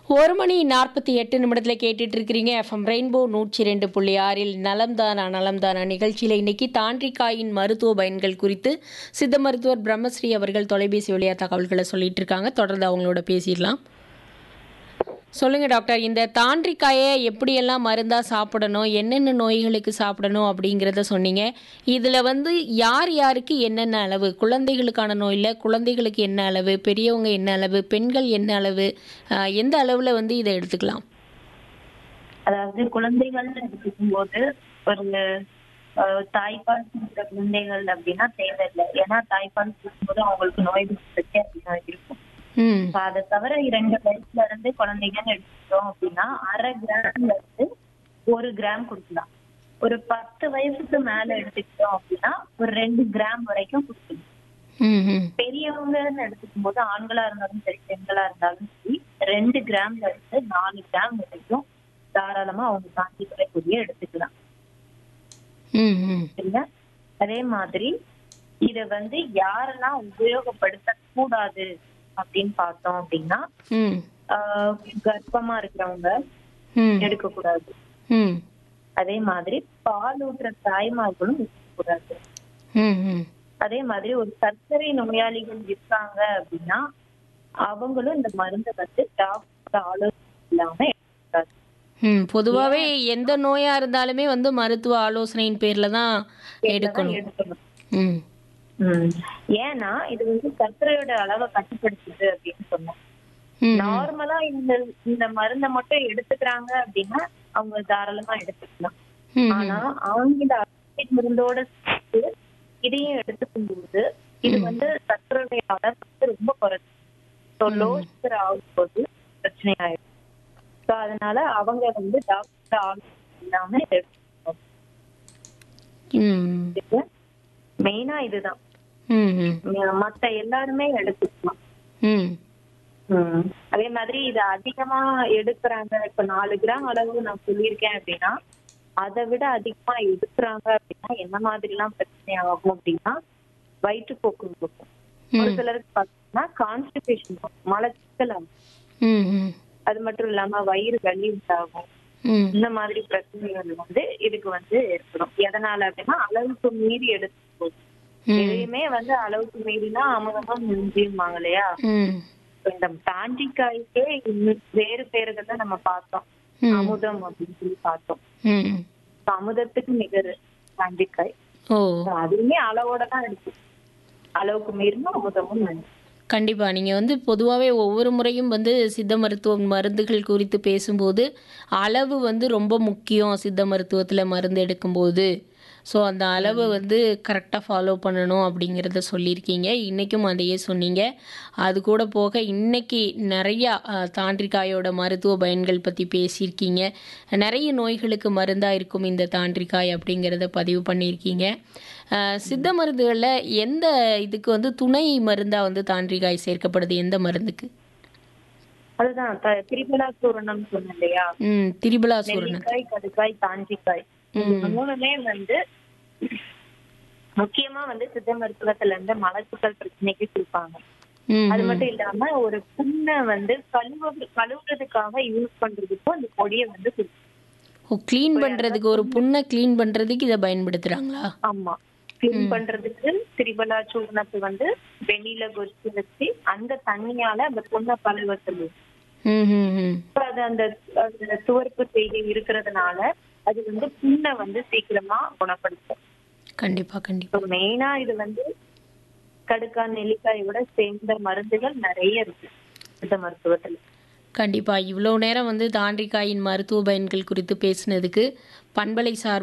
ஒரு மணி நாற்பத்தி எட்டு நிமிடத்தில் கேட்டுட்டு இருக்கிறீங்க எஃப்எம் ரெயின்போ நூற்றி ரெண்டு புள்ளி ஆறில் நலம்தானா நலம்தானா நிகழ்ச்சியில் இன்னைக்கு தாண்டிக்காயின் மருத்துவ பயன்கள் குறித்து சித்த மருத்துவர் பிரம்மஸ்ரீ அவர்கள் தொலைபேசி வழியாக தகவல்களை சொல்லிட்டு இருக்காங்க தொடர்ந்து அவங்களோட பேசிடலாம் சொல்லுங்க டாக்டர் இந்த தாண்டிக்காயை எப்படியெல்லாம் மருந்தா சாப்பிடணும் என்னென்ன நோய்களுக்கு சாப்பிடணும் அப்படிங்கிறத சொன்னீங்க இதில் வந்து யார் யாருக்கு என்னென்ன அளவு குழந்தைகளுக்கான நோயில் குழந்தைகளுக்கு என்ன அளவு பெரியவங்க என்ன அளவு பெண்கள் என்ன அளவு ஆஹ், எந்த அளவில் வந்து இதை எடுத்துக்கலாம் அதாவது குழந்தைகள் எடுத்துக்கும் போது ஒரு அஹ், தாய்ப்பால் கொடுக்குற குழந்தைகள் அப்படின்னா தேவையில்லை ஏன்னா தாய்ப்பால் கொடுக்கும்போது அவங்களுக்கு நோய் பிரச்சனை அப்படின்னா இருக்கும் ம் So அதை தவிர இரண்டு வயசுல இருந்து குழந்தைகள் எடுத்துட்டோம் அப்படின்னா அரை கிராம்ல இருந்து ஒரு கிராம் கொடுக்கலாம் ஒரு பத்து வயசுக்கு மேல எடுத்துக்கிட்டோம் அப்படின்னா ஒரு ரெண்டு கிராம் வரைக்கும் கொடுக்கலாம் ம் ம் பெரியவங்கன்னு எடுத்துக்கும் போது ஆண்களா இருந்தாலும் சரி பெண்களா இருந்தாலும் சரி ரெண்டு கிராம்ல இருந்து நாலு கிராம் வரைக்கும் தாராளமா அவங்க தாண்டி வரக்கூடிய எடுத்துக்கலாம் ம் ம் சரிங்களா அதே மாதிரி இத வந்து யாரெல்லாம் உபயோகப்படுத்த கூடாது அப்படின்னு பார்த்தோம் அப்படின்னா ம் ஆஹ் கர்ப்பமா இருக்கிறவங்க ம் எடுக்க கூடாது ம் அதே மாதிரி பால் ஊற்றுற தாய்மார்களும் எடுக்கக்கூடாது ம் ம் அதே மாதிரி ஒரு சர்க்கரை நோயாளிகள் இருக்காங்க அப்படின்னா அவங்களும் இந்த மருந்தை வந்து டாக்டர் ஆலோசனை இல்லாம எடுக்கக்கூடாது ம் பொதுவாகவே எந்த நோயாக இருந்தாலுமே வந்து மருத்துவ ஆலோசனையின் பேரில் தான் எடுக்கணும் எடுக்கணும் ம் உம் ஏன்னா இது வந்து சர்க்கரையோட அளவை கட்டுப்படுத்துது அப்படின்னு சொன்னோம் ம் நார்மலா இந்த இந்த மருந்தை மட்டும் எடுத்துக்கிறாங்க அப்படின்னா அவங்க தாராளமா எடுத்துக்கலாம் ம் ஆனா ஆங்கில அசிட் மருந்தோட சேர்த்து இதையும் எடுத்துக்கும் போது இது வந்து சர்க்கரையுடைய அளவு வந்து ரொம்ப குறைச்சு ஸோ லோ சுகர் ஆகும்போது பிரச்சனை ஆயிடும் ஸோ அதனால அவங்க வந்து டாக்டர் ஆலோசனை இல்லாம இதை எடுத்துக்கணும் ம் மெயினா இதுதான் ம் ம் ம- மத்த எல்லாருமே எடுத்துக்கலாம் ம் ம். அதே மாதிரி இது அதிகமா எடுக்கிறாங்க இப்ப நாலு கிராம் அளவு நான் சொல்லியிருக்கேன் அப்படின்னா அதை விட அதிகமா எடுக்கிறாங்க அப்படின்னா என்ன மாதிரி எல்லாம் பிரச்சனை ஆகும் அப்படின்னா வயிற்றுப்போக்கு இருக்கும் ஒரு சிலருக்கு பார்த்தீங்கன்னா கான்ஸ்டிபேஷன் மலச்சிக்கல் ஆகும் ம் ம் அது மட்டும் இல்லாம வயிறு வலி உண்டாகும் ம் இந்த மாதிரி பிரச்சனைகள் வந்து இதுக்கு வந்து ஏற்படும் எதனால அப்படின்னா அளவுக்கு மீறி எடுக்கும் போது ம். எதையுமே வந்து அளவுக்கு மீறினா அமுதமா மிஞ்சியுமாங்க இல்லையா ம் இப்ப இந்த தாண்டிக்காய்க்கே இன்னும் வேறு பேர்கள் தான் நம்ம பார்த்தோம் ம். அமுதம் அப்படின்னு சொல்லி பார்த்தோம் ம் இப்ப அமுதத்துக்கு நிகர் தாண்டிக்காய் ஓ So அதுவுமே அளவோட தான் இருக்கு அளவுக்கு மீறினா அமுதமும் நன்றி கண்டிப்பாக நீங்கள் வந்து பொதுவாகவே ஒவ்வொரு முறையும் வந்து சித்த மருத்துவ மருந்துகள் குறித்து பேசும்போது அளவு வந்து ரொம்ப முக்கியம் சித்த மருத்துவத்தில் மருந்து எடுக்கும்போது ஸோ அந்த அளவை வந்து கரெக்டாக ஃபாலோ பண்ணணும் அப்படிங்கிறத சொல்லியிருக்கீங்க இன்றைக்கும் அதையே சொன்னீங்க அது கூட போக இன்னைக்கு நிறையா அஹ், தாண்டிக்காயோட மருத்துவ பயன்கள் பற்றி பேசியிருக்கீங்க நிறைய நோய்களுக்கு மருந்தாக இருக்கும் இந்த தாண்டிக்காய் அப்படிங்கிறத பதிவு பண்ணியிருக்கீங்க அஹ், சித்த மருந்துகளில் எந்த இதுக்கு வந்து துணை மருந்தாக வந்து தாண்டிக்காய் சேர்க்கப்படுது எந்த மருந்துக்கு அதுதான் த- திரிபலா சூரணம் சொன்னேன் இல்லையா ம் திரிபலாசூரணன் நெல்லிக்காய் கடுக்காய் தாண்டிக்காய் இந்த மூணுமே வந்து முக்கியமா வந்து சித்த மருத்துவத்துல இருந்து மலச்சிக்கல் பிரச்சனைக்கு கொடுப்பாங்க ம் அது மட்டும் இல்லாம ஒரு புண்ணை வந்து கழுவ கழுவுறதுக்காக யூஸ் பண்றதுக்கும் அந்த பொடியை வந்து கொடுப்பாங்க ஓ க்ளீன் பண்ணுறதுக்கு ஒரு புண்ணை க்ளீன் பண்ணுறதுக்கு இதை பயன்படுத்துகிறாங்களா ஆமா கிளீன் பண்றதுக்கு திரிபலா சூர்ணத்தை வந்து வெந்நில கொதிச்சு வச்சு அந்த தண்ணியால அந்த புண்ணை கழுவ சொல்லுவோம் ம் ம் ம் அது அந்த அந்த துவர்ப்பு செய்தி இருக்கிறதுனால அது வந்து புண்ணை வந்து சீக்கிரமா குணப்படுத்தும் கண்டிப்பாக கண்டிப்பாக மெயினா இது வந்து கடுக்காய் நெல்லிக்காய் விட சேர்ந்த மருந்துகள் நிறைய இருக்கு சித்த மருத்துவத்துல கண்டிப்பாக இவ்வளோ நேரம் வந்து தாண்டிக்காயின் மருத்துவ பயன்கள் குறித்து பேசினதுக்கு பண்பலை சார்